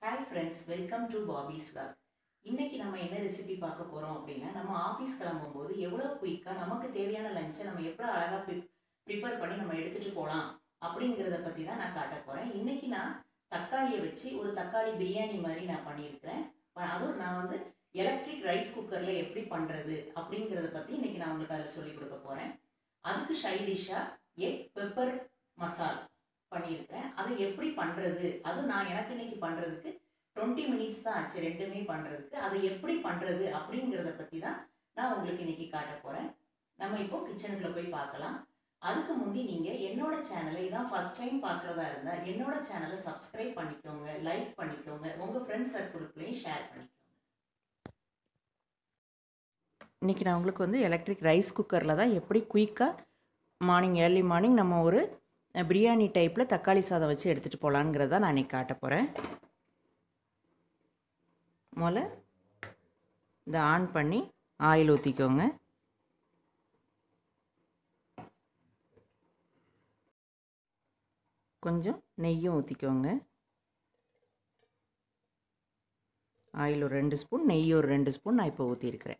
hi friends welcome to பாபிஸ் vlog இன்னைக்கு நம்ம என்ன ரெசிபி பார்க்க போகிறோம் அப்படின்னா நம்ம ஆஃபீஸ் கிளம்பும்போது எவ்வளோ குயிக்காக நமக்கு தேவையான லஞ்சை நம்ம எவ்வளோ அழகாக ப்ரி ப்ரிப்பேர் பண்ணி நம்ம எடுத்துகிட்டு போகலாம் அப்படிங்கிறத பற்றி தான் நான் காட்ட போகிறேன் இன்னைக்கு நான் தக்காளியை வச்சு ஒரு தக்காளி பிரியாணி மாதிரி நான் பண்ணியிருக்கிறேன் ப- அதுவும் நான் வந்து எலக்ட்ரிக் ரைஸ் குக்கரில் எப்படி பண்ணுறது அப்படிங்கிறத பற்றி இன்னைக்கு நான் உங்களுக்கு அதில் சொல்லிக் கொடுக்க போகிறேன் அதுக்கு சைடிஷாக எக் பெப்பர் மசால் பண்ணியிருக்கிறேன் அதை எப்படி பண்ணுறது அதுவும் நான் எனக்கு இன்னைக்கு பண்ணுறதுக்கு டுவெண்ட்டி மினிட்ஸ் தான் ஆச்சு ரெண்டுமே பண்ணுறதுக்கு அதை எப்படி பண்ணுறது அப்படிங்கிறத பற்றி தான் நான் உங்களுக்கு இன்னைக்கு காட்ட போகிறேன் நம்ம இப்போ கிச்சனுக்குள்ளே போய் பார்க்கலாம் அதுக்கு முந்தி நீங்கள் என்னோட சேனலை இதான் ஃபஸ்ட் டைம் பார்க்குறதா இருந்தால் என்னோட சேனலை சப்ஸ்கிரைப் பண்ணிக்கோங்க லைக் பண்ணிக்கோங்க உங்கள் ஃப்ரெண்ட்ஸ் சர்க்கிளுக்குள்ளேயும் ஷேர் பண்ணிக்கோங்க இன்றைக்கி நான் உங்களுக்கு வந்து எலக்ட்ரிக் ரைஸ் குக்கரில் தான் எப்படி குயிக்காக மார்னிங் ஏர்லி மார்னிங் நம்ம ஒரு அஹ், பிரியாணி டைப்பில் தக்காளி சாதம் வச்சு எடுத்துகிட்டு போகலாங்கிறத நான் இன்றைக்கி காட்ட போகிறேன் முதல்ல இதை ஆன் பண்ணி ஆயில் ஊற்றிக்கோங்க கொஞ்சம் நெய்யும் ஊற்றிக்கோங்க ஆயில் ஒரு ரெண்டு ஸ்பூன் நெய் ஒரு ரெண்டு ஸ்பூன் நான் இப்போ ஊற்றிருக்கிறேன்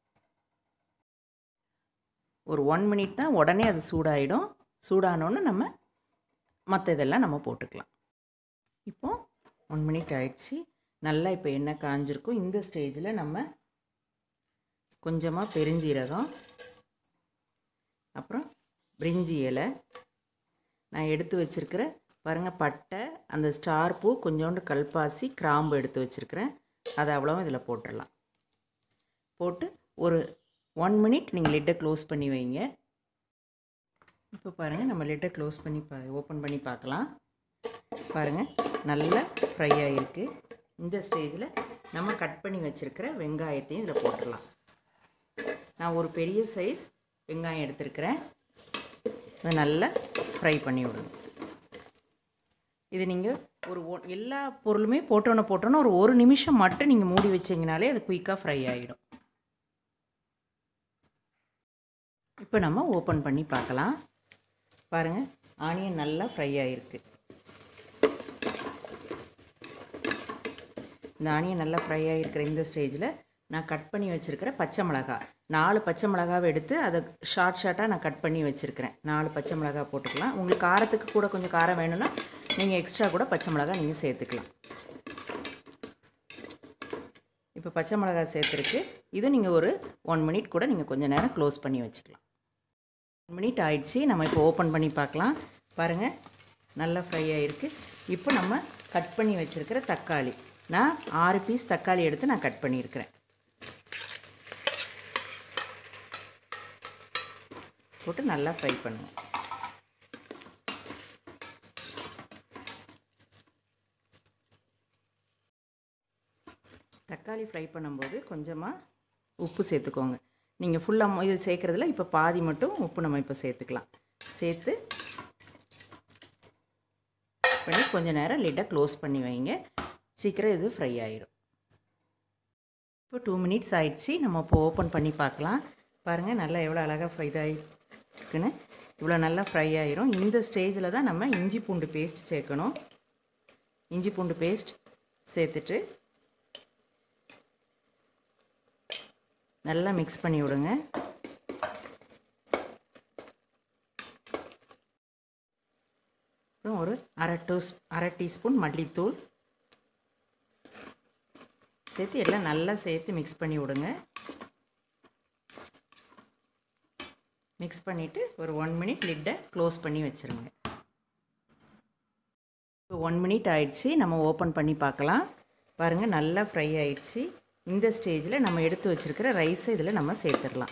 ஒரு ஒன் மினிட் தான் உடனே அது சூடாயிடும் சூடானோன்னு நம்ம மற்ற இதெல்லாம் நம்ம போட்டுக்கலாம் இப்போ ஒன் மினிட் ஆயிடுச்சு நல்லா இப்போ எண்ணெய் காஞ்சிருக்கும் இந்த ஸ்டேஜில் நம்ம கொஞ்சமாக பெருஞ்சீரகம் அப்புறம் பிரிஞ்சி இலை நான் எடுத்து வச்சுருக்கிற பாருங்கள் பட்டை அந்த ஸ்டார் பூ கொஞ்சோண்டு கல்பாசி கிராம்பு எடுத்து வச்சுருக்கிறேன் அதை அவ்வளோவும் இதில் போட்டுடலாம் போட்டு ஒரு ஒன் மினிட் நீங்கள் லிட்டை க்ளோஸ் பண்ணி வைங்க இப்போ பாருங்கள் நம்ம லிட்டை க்ளோஸ் பண்ணி பா ஓப்பன் பண்ணி பார்க்கலாம் பாருங்கள் நல்லா ஃப்ரை ஆகிருக்கு இந்த ஸ்டேஜில் நம்ம கட் பண்ணி வச்சுருக்கிற வெங்காயத்தையும் இதில் போட்டுடலாம் நான் ஒரு பெரிய சைஸ் வெங்காயம் எடுத்திருக்கிறேன் அதை நல்லா ஃப்ரை பண்ணி விடுங்க இது நீங்கள் ஒரு ஒ- எல்லா பொருளுமே போட்டோன்னே போட்டோன்னே ஒரு ஒரு நிமிஷம் மட்டும் நீங்கள் மூடி வச்சிங்கனாலே அது குயிக்காக ஃப்ரை ஆகிடும் இப்போ நம்ம ஓப்பன் பண்ணி பார்க்கலாம் பாருங்கள் ஆனியன் நல்லா ஃப்ரை ஆகிருக்கு இந்த ஆனியன் நல்லா ஃப்ரை ஆகிருக்கிற இந்த ஸ்டேஜில் நான் கட் பண்ணி வச்சுருக்கிற பச்சை மிளகா நாலு பச்சை மிளகாவை எடுத்து அதை ஷார்ட் ஷார்ட்டாக நான் கட் பண்ணி வச்சுருக்கிறேன் நாலு பச்சை மிளகா போட்டுக்கலாம் உங்களுக்கு காரத்துக்கு கூட கொஞ்சம் காரம் வேணும்னா நீங்கள் எக்ஸ்ட்ரா கூட பச்சை மிளகா நீங்கள் சேர்த்துக்கலாம் இப்போ பச்சை மிளகா சேர்த்துருக்கு இது நீங்கள் ஒரு ஒன் மினிட் கூட நீங்கள் கொஞ்சம் நேரம் க்ளோஸ் பண்ணி வச்சுக்கலாம் ஒன் மினிட் ஆயிடுச்சு நம்ம இப்போ ஓப்பன் பண்ணி பார்க்கலாம் பாருங்கள் நல்லா ஃப்ரை ஆகிருக்கு இப்போ நம்ம கட் பண்ணி வச்சுருக்கிற தக்காளி நான் ஆறு பீஸ் தக்காளி எடுத்து நான் கட் பண்ணியிருக்கிறேன் போட்டு நல்லா ஃப்ரை பண்ணுவோம் தக்காளி ஃப்ரை பண்ணும்போது கொஞ்சமாக உப்பு சேர்த்துக்கோங்க நீங்கள் ஃபுல்லாக இது சேர்க்குறதுல இப்போ பாதி மட்டும் உப்பு நம்ம இப்போ சேர்த்துக்கலாம் சேர்த்து பண்ணி கொஞ்ச நேரம் லிட்டை க்ளோஸ் பண்ணி வைங்க சீக்கிரம் இது ஃப்ரை ஆயிடும் இப்போ டூ மினிட்ஸ் ஆயிடுச்சு நம்ம இப்போ ஓப்பன் பண்ணி பார்க்கலாம் பாருங்கள் நல்லா எவ்வளோ அழகாக ஃப்ரை ஆகிருக்குன்னு இவ்வளோ நல்லா ஃப்ரை ஆயிரும் இந்த ஸ்டேஜில் தான் நம்ம இஞ்சி பூண்டு பேஸ்ட் சேர்க்கணும் இஞ்சி பூண்டு பேஸ்ட் சேர்த்துட்டு நல்லா மிக்ஸ் பண்ணி விடுங்க அப்புறம் ஒரு அரை டூஸ் அரை டீஸ்பூன் மல்லித்தூள் சேர்த்து எல்லாம் நல்லா சேர்த்து மிக்ஸ் பண்ணி விடுங்க மிக்ஸ் பண்ணிவிட்டு ஒரு ஒன் மினிட் லிட்டை க்ளோஸ் பண்ணி வச்சுருங்க இப்போ ஒன் மினிட் ஆயிடுச்சு நம்ம ஓப்பன் பண்ணி பார்க்கலாம் பாருங்கள் நல்லா ஃப்ரை ஆயிடுச்சு இந்த ஸ்டேஜில் நம்ம எடுத்து வச்சுருக்கிற ரைஸை இதில் நம்ம சேர்த்துடலாம்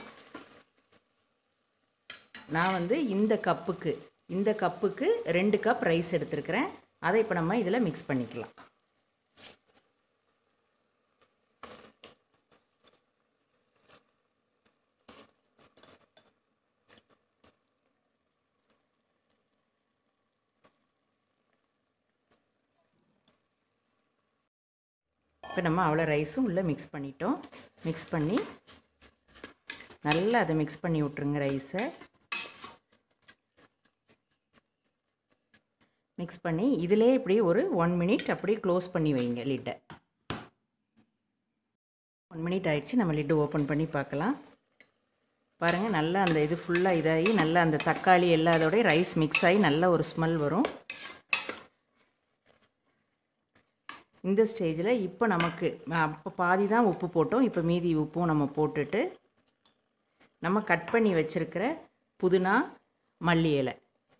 நான் வந்து இந்த கப்புக்கு இந்த கப்புக்கு ரெண்டு கப் ரைஸ் எடுத்திருக்கிறேன் அதை இப்போ நம்ம இதில் மிக்ஸ் பண்ணிக்கலாம் இப்போ நம்ம அவ்வளோ ரைஸும் உள்ளே மிக்ஸ் பண்ணிட்டோம் மிக்ஸ் பண்ணி நல்லா அதை மிக்ஸ் பண்ணி விட்ருங்க ரைஸை மிக்ஸ் பண்ணி இதிலே இப்படி ஒரு ஒன் மினிட் அப்படியே க்ளோஸ் பண்ணி வைங்க லிட்டை ஒன் மினிட் ஆயிடுச்சு நம்ம லிட்டு ஓப்பன் பண்ணி பார்க்கலாம் பாருங்கள் நல்லா அந்த இது ஃபுல்லாக இதாகி நல்லா அந்த தக்காளி எல்லாத்தோடய ரைஸ் மிக்ஸ் ஆகி நல்ல ஒரு ஸ்மெல் வரும் இந்த ஸ்டேஜில் இப்போ நமக்கு அப்போ பாதி தான் உப்பு போட்டோம் இப்போ மீதி உப்பும் நம்ம போட்டுட்டு நம்ம கட் பண்ணி வச்சுருக்கிற புதினா மல்லி இலை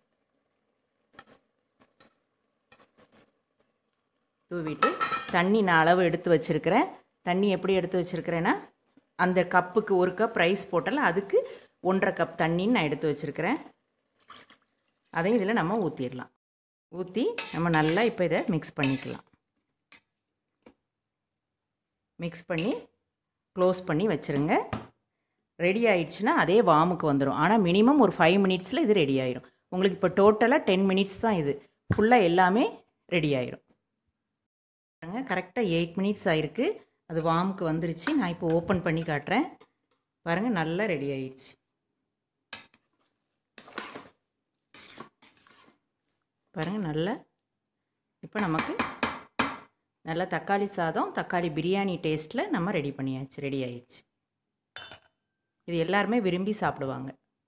தூவிட்டு தண்ணி நான் அளவு எடுத்து வச்சுருக்கிறேன் தண்ணி எப்படி எடுத்து வச்சுருக்கிறேன்னா அந்த கப்புக்கு ஒரு கப் ரைஸ் போட்டால அதுக்கு ஒன்றரை கப் தண்ணின்னு நான் எடுத்து வச்சுருக்கிறேன் அதையும் இதில் நம்ம ஊற்றிடலாம் ஊற்றி நம்ம நல்லா இப்போ இதை மிக்ஸ் பண்ணிக்கலாம் மிக்ஸ் பண்ணி க்ளோஸ் பண்ணி வச்சுருங்க ரெடி ஆயிடுச்சுன்னா அதே வாமுக்கு வந்துடும் ஆனால் மினிமம் ஒரு ஃபைவ் மினிட்ஸில் இது ரெடி ஆயிரும் உங்களுக்கு இப்போ டோட்டலாக டென் மினிட்ஸ் தான் இது ஃபுல்லாக எல்லாமே ரெடி ஆயிரும் பாருங்க கரெக்டாக எயிட் மினிட்ஸ் ஆயிருக்கு அது வாமுக்கு வந்துருச்சு நான் இப்போ ஓப்பன் பண்ணி காட்டுறேன் பாருங்கள் நல்லா ரெடி ஆயிடுச்சு பாருங்கள் நல்லா இப்போ நமக்கு நல்ல தக்காளி சாதம் தக்காளி பிரியாணி டேஸ்ட்டில் நம்ம ரெடி பண்ணியாச்சு ரெடி ஆயிடுச்சு இது எல்லாருமே விரும்பி சாப்பிடுவாங்க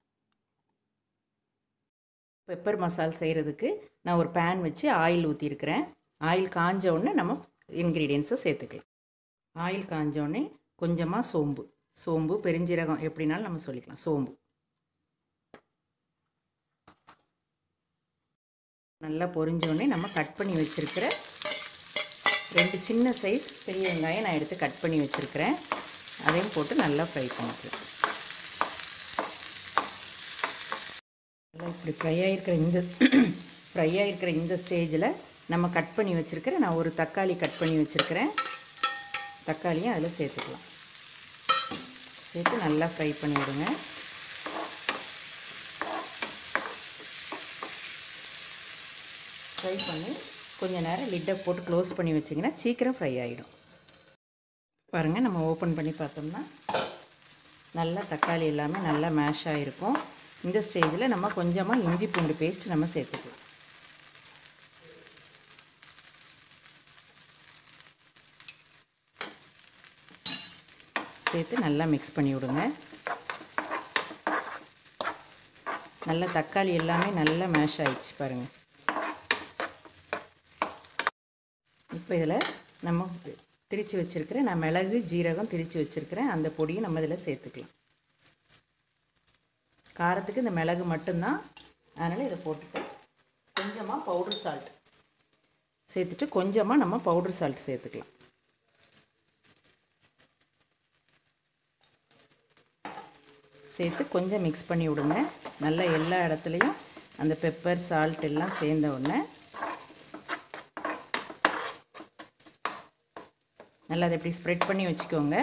பெப்பர் மசால் செய்கிறதுக்கு நான் ஒரு பேன் வச்சு ஆயில் ஊற்றிருக்கிறேன் ஆயில் காஞ்ச உடனே நம்ம இன்க்ரீடியன்ஸை சேர்த்துக்கலாம் ஆயில் காஞ்ச உடனே கொஞ்சமாக சோம்பு சோம்பு பெருஞ்சீரகம் எப்படினாலும் நம்ம சொல்லிக்கலாம் சோம்பு நல்லா பொரிஞ்ச உடனே நம்ம கட் பண்ணி வச்சுருக்கிற ரெண்டு சின்ன சைஸ் பெரிய வெங்காயம் நான் எடுத்து கட் பண்ணி வச்சுருக்கிறேன் அதையும் போட்டு நல்லா ஃப்ரை பண்ணிக்கலாம் நல்லா இப்படி ஃப்ரை ஆகிருக்கிற இந்த ஃப்ரை ஆகிருக்கிற இந்த ஸ்டேஜில் நம்ம கட் பண்ணி வச்சுருக்கிற நான் ஒரு தக்காளி கட் பண்ணி வச்சுருக்கிறேன் தக்காளியும் அதில் சேர்த்துக்கலாம் சேர்த்து நல்லா ஃப்ரை பண்ணி விடுங்க ஃப்ரை பண்ணி கொஞ்சம் நேரம் லிட்டை போட்டு க்ளோஸ் பண்ணி வச்சிங்கன்னா சீக்கிரம் ஃப்ரை ஆகிடும் பாருங்கள் நம்ம ஓப்பன் பண்ணி பார்த்தோம்னா நல்லா தக்காளி எல்லாமே நல்லா மேஷ் ஆகிருக்கும் இந்த ஸ்டேஜில் நம்ம கொஞ்சமாக இஞ்சி பூண்டு பேஸ்ட் நம்ம சேர்த்துக்கலாம் சேர்த்து நல்லா மிக்ஸ் பண்ணி விடுங்க நல்லா தக்காளி எல்லாமே நல்லா மேஷ் ஆயிடுச்சு பாருங்கள் இப்போ இதில் நம்ம திரித்து வச்சுருக்கிறேன் நான் மிளகு ஜீரகம் திரித்து வச்சுருக்கிறேன் அந்த பொடியும் நம்ம இதில் சேர்த்துக்கலாம் காரத்துக்கு இந்த மிளகு மட்டும்தான் அதனால் இதை போட்டுட்டு கொஞ்சமாக பவுட்ரு சால்ட் சேர்த்துட்டு கொஞ்சமாக நம்ம பவுட்ரு சால்ட் சேர்த்துக்கலாம் சேர்த்து கொஞ்சம் மிக்ஸ் பண்ணி விடுங்க நல்லா எல்லா இடத்துலையும் அந்த பெப்பர் சால்ட் எல்லாம் சேர்ந்த உடனே நல்லா அதை இப்படி ஸ்ப்ரெட் பண்ணி வச்சுக்கோங்க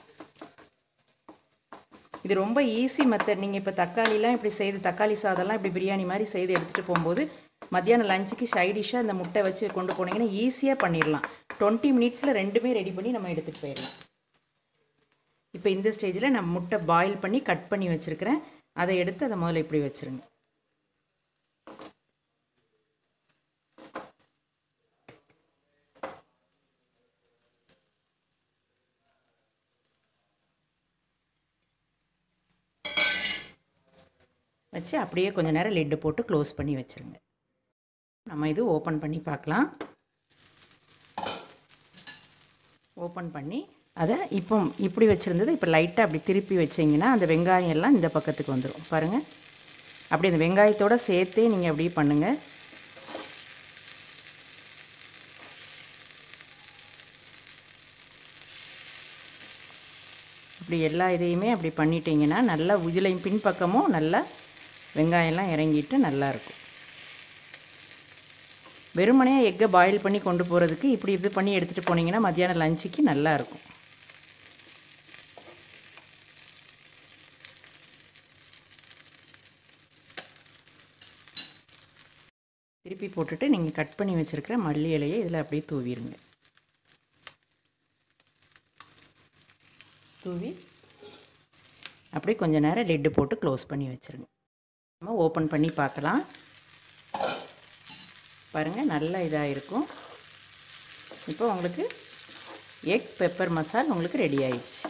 இது ரொம்ப ஈஸி மெத்தட் நீங்கள் இப்போ தக்காளிலாம் இப்படி செய்து தக்காளி சாதம்லாம் இப்படி பிரியாணி மாதிரி செய்து எடுத்துகிட்டு போகும்போது மத்தியானம் லஞ்சுக்கு சைடிஷாக இந்த முட்டை வச்சு கொண்டு போனீங்கன்னா ஈஸியாக பண்ணிடலாம் டுவெண்ட்டி மினிட்ஸில் ரெண்டுமே ரெடி பண்ணி நம்ம எடுத்துகிட்டு போயிடலாம் இப்போ இந்த ஸ்டேஜில் நான் முட்டை பாயில் பண்ணி கட் பண்ணி வச்சுருக்கிறேன் அதை எடுத்து அதை முதல்ல இப்படி வச்சுருங்க வச்சு அப்படியே கொஞ்சம் நேரம் லெட்டு போட்டு க்ளோஸ் பண்ணி வச்சுருங்க நம்ம இது ஓப்பன் பண்ணி பார்க்கலாம் ஓப்பன் பண்ணி அதை இப்போ இப்படி வச்சுருந்தது இப்போ லைட்டாக அப்படி திருப்பி வச்சிங்கன்னா அந்த வெங்காயம் எல்லாம் இந்த பக்கத்துக்கு வந்துடும் பாருங்கள் அப்படி அந்த வெங்காயத்தோடு சேர்த்தே நீங்கள் அப்படியே பண்ணுங்கள் இப்படி எல்லா இதையுமே அப்படி பண்ணிட்டீங்கன்னா நல்லா இதில் பின்பக்கமும் நல்லா வெங்காயம்லாம் இறங்கிட்டு நல்லாயிருக்கும் வெறுமனையாக எக்கை பாயில் பண்ணி கொண்டு போகிறதுக்கு இப்படி இது பண்ணி எடுத்துகிட்டு போனீங்கன்னா மத்தியானம் லஞ்சுக்கு நல்லாயிருக்கும் திருப்பி போட்டுட்டு நீங்கள் கட் பண்ணி வச்சுருக்கிற மல்லி இலையை இதில் அப்படியே தூவிடுங்க தூவி அப்படியே கொஞ்சம் நேரம் லெட்டு போட்டு க்ளோஸ் பண்ணி வச்சுருங்க நம்ம ஓப்பன் பண்ணி பார்க்கலாம் பாருங்கள் நல்லா இதாக இருக்கும் இப்போ உங்களுக்கு எக் பெப்பர் மசால் உங்களுக்கு ரெடி ஆயிடுச்சு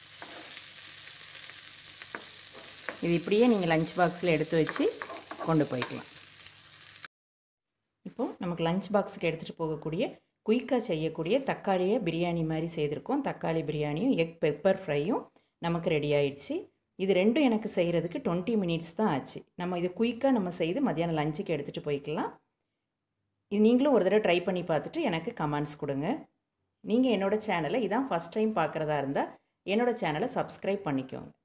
இது இப்படியே நீங்கள் லஞ்ச் பாக்ஸில் எடுத்து வச்சு கொண்டு போய்க்கலாம் இப்போது நமக்கு லஞ்ச் பாக்ஸுக்கு எடுத்துகிட்டு போகக்கூடிய குயிக்காக செய்யக்கூடிய தக்காளியை பிரியாணி மாதிரி செய்திருக்கோம் தக்காளி பிரியாணியும் எக் பெப்பர் ஃப்ரையும் நமக்கு ரெடி ஆயிடுச்சு இது ரெண்டும் எனக்கு செய்கிறதுக்கு டுவெண்ட்டி மினிட்ஸ் தான் ஆச்சு நம்ம இது குயிக்காக நம்ம செய்து மத்தியானம் லஞ்சுக்கு எடுத்துகிட்டு போய்க்கலாம் இது நீங்களும் ஒரு தடவை ட்ரை பண்ணி பார்த்துட்டு எனக்கு கமெண்ட்ஸ் கொடுங்க நீங்கள் என்னோடய சேனலை இதான் ஃபஸ்ட் டைம் பார்க்குறதா இருந்தால் என்னோடய சேனலை சப்ஸ்கிரைப் பண்ணிக்கோங்க